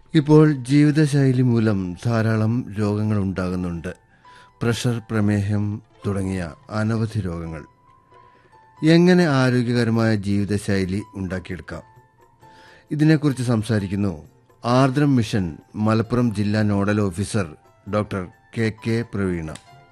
ഇപ്പോൾ ജീവിതശൈലി മൂലം ധാരാളം രോഗങ്ങൾ ഉണ്ടാകുന്നുണ്ട് പ്രഷർ പ്രമേഹം തുടങ്ങിയ അനവധി രോഗങ്ങൾ എങ്ങനെ ആരോഗ്യകരമായ ജീവിതശൈലി ഉണ്ടാക്കിയെടുക്കാം ഇതിനെക്കുറിച്ച് സംസാരിക്കുന്നു ആർദ്രം മിഷൻ മലപ്പുറം ജില്ലാ nodal officer doctor K K Praveena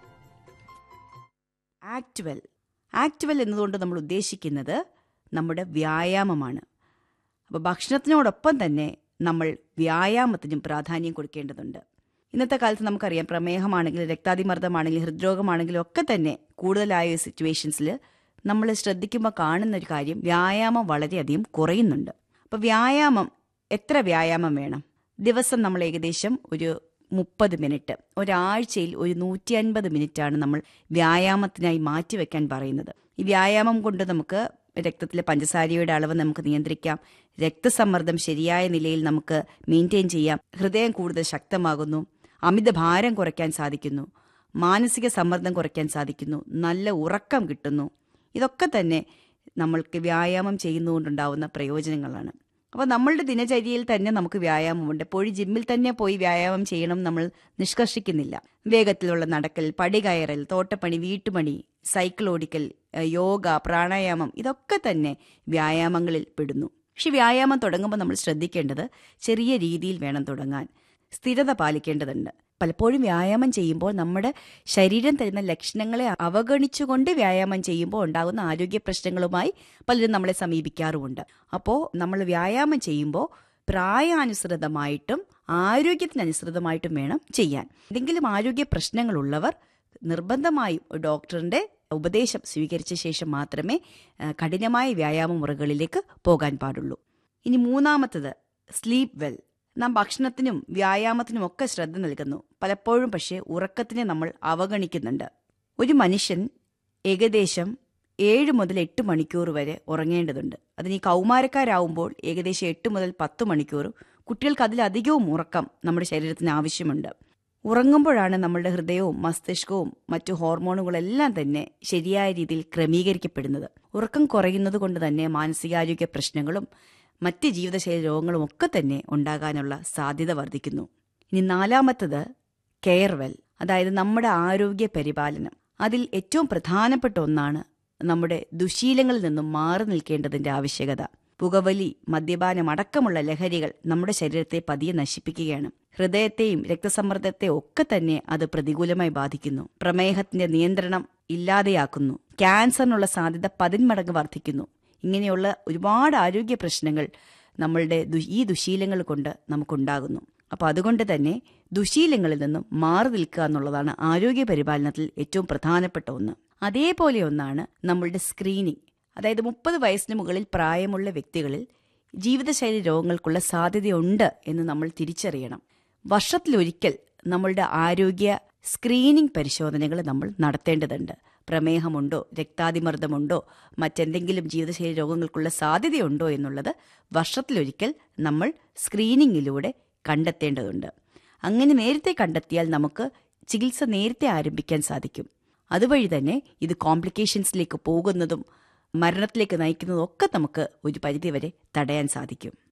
actual actual എന്നതുകൊണ്ട് നമ്മൾ ഉദ്ദേശിക്കുന്നത് നമ്മുടെ വ്യായാമമാണ് അപ്പോൾ ഭക്ഷണത്തിനോടൊപ്പം തന്നെ നമ്മൾ വ്യായാമത്തിനും പ്രാധാന്യം കൊടുക്കേണ്ടതുണ്ട് ഇന്നത്തെ കാലത്ത് നമുക്കറിയാം പ്രമേഹമാണെങ്കിലും രക്താതിമർദ്ദമാണെങ്കിലും ഹൃദ്രോഗമാണെങ്കിലും ഒക്കെ തന്നെ കൂടുതലായ സിറ്റുവേഷൻസിൽ നമ്മൾ ശ്രദ്ധിക്കുമ്പോൾ കാണുന്ന ഒരു കാര്യം വ്യായാമം വളരെയധികം കുറയുന്നുണ്ട് അപ്പോൾ വ്യായാമം എത്ര വ്യായാമം വേണം ദിവസം നമ്മൾ ഏകദേശം ഒരു മുപ്പത് മിനിറ്റ് ഒരാഴ്ചയിൽ ഒരു നൂറ്റി അൻപത് മിനിറ്റാണ് നമ്മൾ വ്യായാമത്തിനായി മാറ്റിവെക്കാൻ പറയുന്നത് ഈ വ്യായാമം കൊണ്ട് നമുക്ക് രക്തത്തിലെ പഞ്ചസാരയുടെ അളവ് നമുക്ക് നിയന്ത്രിക്കാം രക്തസമ്മർദ്ദം ശരിയായ നിലയിൽ നമുക്ക് മെയിൻറ്റെയിൻ ചെയ്യാം ഹൃദയം കൂടുതൽ ശക്തമാകുന്നു അമിത ഭാരം കുറയ്ക്കാൻ സാധിക്കുന്നു മാനസിക സമ്മർദ്ദം കുറയ്ക്കാൻ സാധിക്കുന്നു നല്ല ഉറക്കം കിട്ടുന്നു ഇതൊക്കെ തന്നെ നമ്മൾക്ക് വ്യായാമം ചെയ്യുന്നതുകൊണ്ടുണ്ടാവുന്ന പ്രയോജനങ്ങളാണ് അപ്പോൾ നമ്മളുടെ ദിനചര്യയിൽ തന്നെ നമുക്ക് വ്യായാമമുണ്ട് എപ്പോഴും ജിമ്മിൽ തന്നെ പോയി വ്യായാമം ചെയ്യണം നമ്മൾ നിഷ്കർഷിക്കുന്നില്ല വേഗത്തിലുള്ള നടക്കൽ പടി കയറൽ തോട്ടപ്പണി വീട്ടുപണി സൈക്കിൾ ഓടിക്കൽ ഏഹ് യോഗ പ്രാണായാമം ഇതൊക്കെ തന്നെ വ്യായാമങ്ങളിൽ പെടുന്നു പക്ഷെ വ്യായാമം തുടങ്ങുമ്പോൾ നമ്മൾ ശ്രദ്ധിക്കേണ്ടത് ചെറിയ രീതിയിൽ വേണം തുടങ്ങാൻ സ്ഥിരത പാലിക്കേണ്ടതുണ്ട് പലപ്പോഴും വ്യായാമം ചെയ്യുമ്പോൾ നമ്മുടെ ശരീരം തരുന്ന ലക്ഷണങ്ങളെ അവഗണിച്ചുകൊണ്ട് വ്യായാമം ചെയ്യുമ്പോൾ ഉണ്ടാകുന്ന ആരോഗ്യ പ്രശ്നങ്ങളുമായി പലരും നമ്മളെ സമീപിക്കാറുമുണ്ട് അപ്പോൾ നമ്മൾ വ്യായാമം ചെയ്യുമ്പോൾ പ്രായാനുസൃതമായിട്ടും ആരോഗ്യത്തിനനുസൃതമായിട്ടും വേണം ചെയ്യാൻ എന്തെങ്കിലും ആരോഗ്യ പ്രശ്നങ്ങളുള്ളവർ നിർബന്ധമായും ഡോക്ടറിന്റെ ഉപദേശം സ്വീകരിച്ച ശേഷം മാത്രമേ ആ, കഠിനമായ വ്യായാമ മുറകളിലേക്ക് പോകാൻ പാടുള്ളൂ ഇനി മൂന്നാമത്തത് സ്ലീപ്പ് വെൽ നാം ഭക്ഷണത്തിനും വ്യായാമത്തിനും ഒക്കെ ശ്രദ്ധ നൽകുന്നു പലപ്പോഴും പക്ഷേ ഉറക്കത്തിനെ നമ്മൾ അവഗണിക്കുന്നുണ്ട് ഒരു മനുഷ്യൻ ഏകദേശം ഏഴ് മുതൽ എട്ട് മണിക്കൂർ വരെ ഉറങ്ങേണ്ടതുണ്ട് അതിന് ഈ കൗമാരക്കാരാവുമ്പോൾ ഏകദേശം എട്ട് മുതൽ പത്ത് മണിക്കൂറും കുട്ടികൾക്ക് അതിലധികവും ഉറക്കം നമ്മുടെ ശരീരത്തിന് ആവശ്യമുണ്ട് ഉറങ്ങുമ്പോഴാണ് നമ്മളുടെ ഹൃദയവും മസ്തിഷ്കവും മറ്റു ഹോർമോണുകളെല്ലാം തന്നെ ശരിയായ രീതിയിൽ ക്രമീകരിക്കപ്പെടുന്നത് ഉറക്കം കുറയുന്നത് കൊണ്ട് തന്നെ മാനസികാരോഗ്യ പ്രശ്നങ്ങളും മറ്റ് ജീവിതശൈലി രോഗങ്ങളും ഒക്കെ തന്നെ ഉണ്ടാകാനുള്ള സാധ്യത വർദ്ധിക്കുന്നു ഇനി നാലാമത്തത് കെയർ വെൽ അതായത് നമ്മുടെ ആരോഗ്യ പരിപാലനം അതിൽ ഏറ്റവും പ്രധാനപ്പെട്ട ഒന്നാണ് നമ്മുടെ ദുശീലങ്ങളിൽ നിന്നും മാറി നിൽക്കേണ്ടതിന്റെ ആവശ്യകത പുകവലി മദ്യപാനം അടക്കമുള്ള ലഹരികൾ നമ്മുടെ ശരീരത്തെ പതിയെ നശിപ്പിക്കുകയാണ് ഹൃദയത്തെയും രക്തസമ്മർദ്ദത്തെ ഒക്കെ തന്നെ അത് പ്രതികൂലമായി ബാധിക്കുന്നു പ്രമേഹത്തിന്റെ നിയന്ത്രണം ഇല്ലാതെയാക്കുന്നു ക്യാൻസറിനുള്ള സാധ്യത പതിന്മടങ്ങ് വർദ്ധിക്കുന്നു ഇങ്ങനെയുള്ള ഒരുപാട് ആരോഗ്യ പ്രശ്നങ്ങൾ നമ്മളുടെ ദു- ഈ ദുശീലങ്ങൾ കൊണ്ട് നമുക്കുണ്ടാകുന്നു അപ്പോൾ അതുകൊണ്ട് തന്നെ ദുശീലങ്ങളിൽ നിന്നും മാറി നിൽക്കുക എന്നുള്ളതാണ് ആരോഗ്യ പരിപാലനത്തിൽ ഏറ്റവും പ്രധാനപ്പെട്ട ഒന്ന് അതേപോലെ ഒന്നാണ് നമ്മളുടെ സ്ക്രീനിങ് അതായത് മുപ്പത് വയസ്സിന് മുകളിൽ പ്രായമുള്ള വ്യക്തികളിൽ ജീവിതശൈലി രോഗങ്ങൾക്കുള്ള സാധ്യതയുണ്ട് എന്ന് നമ്മൾ തിരിച്ചറിയണം വർഷത്തിലൊരിക്കൽ നമ്മളുടെ ആരോഗ്യ സ്ക്രീനിംഗ് പരിശോധനകൾ നമ്മൾ നടത്തേണ്ടതുണ്ട് പ്രമേഹമുണ്ടോ രക്താതിമർദ്ദമുണ്ടോ മറ്റെന്തെങ്കിലും ജീവിതശൈലി രോഗങ്ങൾക്കുള്ള സാധ്യതയുണ്ടോ എന്നുള്ളത് വർഷത്തിലൊരിക്കൽ നമ്മൾ സ്ക്രീനിങ്ങിലൂടെ കണ്ടെത്തേണ്ടതുണ്ട് അങ്ങനെ നേരത്തെ കണ്ടെത്തിയാൽ നമുക്ക് ചികിത്സ നേരത്തെ ആരംഭിക്കാൻ സാധിക്കും അതുവഴി തന്നെ ഇത് കോംപ്ലിക്കേഷൻസിലേക്ക് പോകുന്നതും മരണത്തിലേക്ക് നയിക്കുന്നതും ഒക്കെ നമുക്ക് ഒരു പരിധിവരെ തടയാൻ സാധിക്കും